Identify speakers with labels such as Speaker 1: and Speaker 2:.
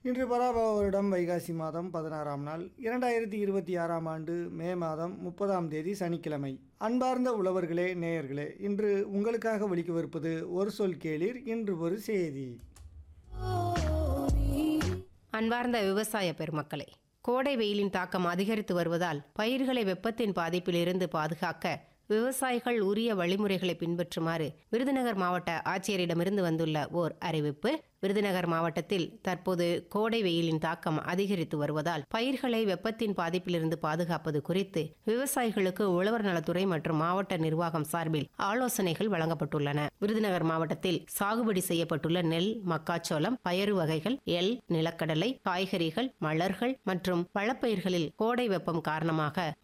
Speaker 1: இன்று பராபவ வருடம் வைகாசி மாதம் பதினாறாம் நாள் இரண்டாயிரத்தி இருபத்தி ஆறாம் ஆண்டு மே மாதம் முப்பதாம் தேதி சனிக்கிழமை அன்பார்ந்த உழவர்களே நேயர்களே இன்று உங்களுக்காக ஒலிக்கவிருப்பது ஒரு சொல் கேளீர் இன்று ஒரு செய்தி
Speaker 2: அன்பார்ந்த விவசாய பெருமக்களே கோடை வெயிலின் தாக்கம் அதிகரித்து வருவதால் பயிர்களை வெப்பத்தின் பாதிப்பிலிருந்து பாதுகாக்க விவசாயிகள் உரிய வழிமுறைகளை பின்பற்றுமாறு விருதுநகர் மாவட்ட ஆட்சியரிடமிருந்து வந்துள்ள ஓர் அறிவிப்பு விருதுநகர் மாவட்டத்தில் தற்போது கோடை வெயிலின் தாக்கம் அதிகரித்து வருவதால் பயிர்களை வெப்பத்தின் பாதிப்பிலிருந்து பாதுகாப்பது குறித்து விவசாயிகளுக்கு உழவர் நலத்துறை மற்றும் மாவட்ட நிர்வாகம் சார்பில் ஆலோசனைகள் வழங்கப்பட்டுள்ளன விருதுநகர் மாவட்டத்தில் சாகுபடி செய்யப்பட்டுள்ள நெல் மக்காச்சோளம் பயறு வகைகள் எல் நிலக்கடலை காய்கறிகள் மலர்கள் மற்றும் பழப்பயிர்களில் கோடை வெப்பம் காரணமாக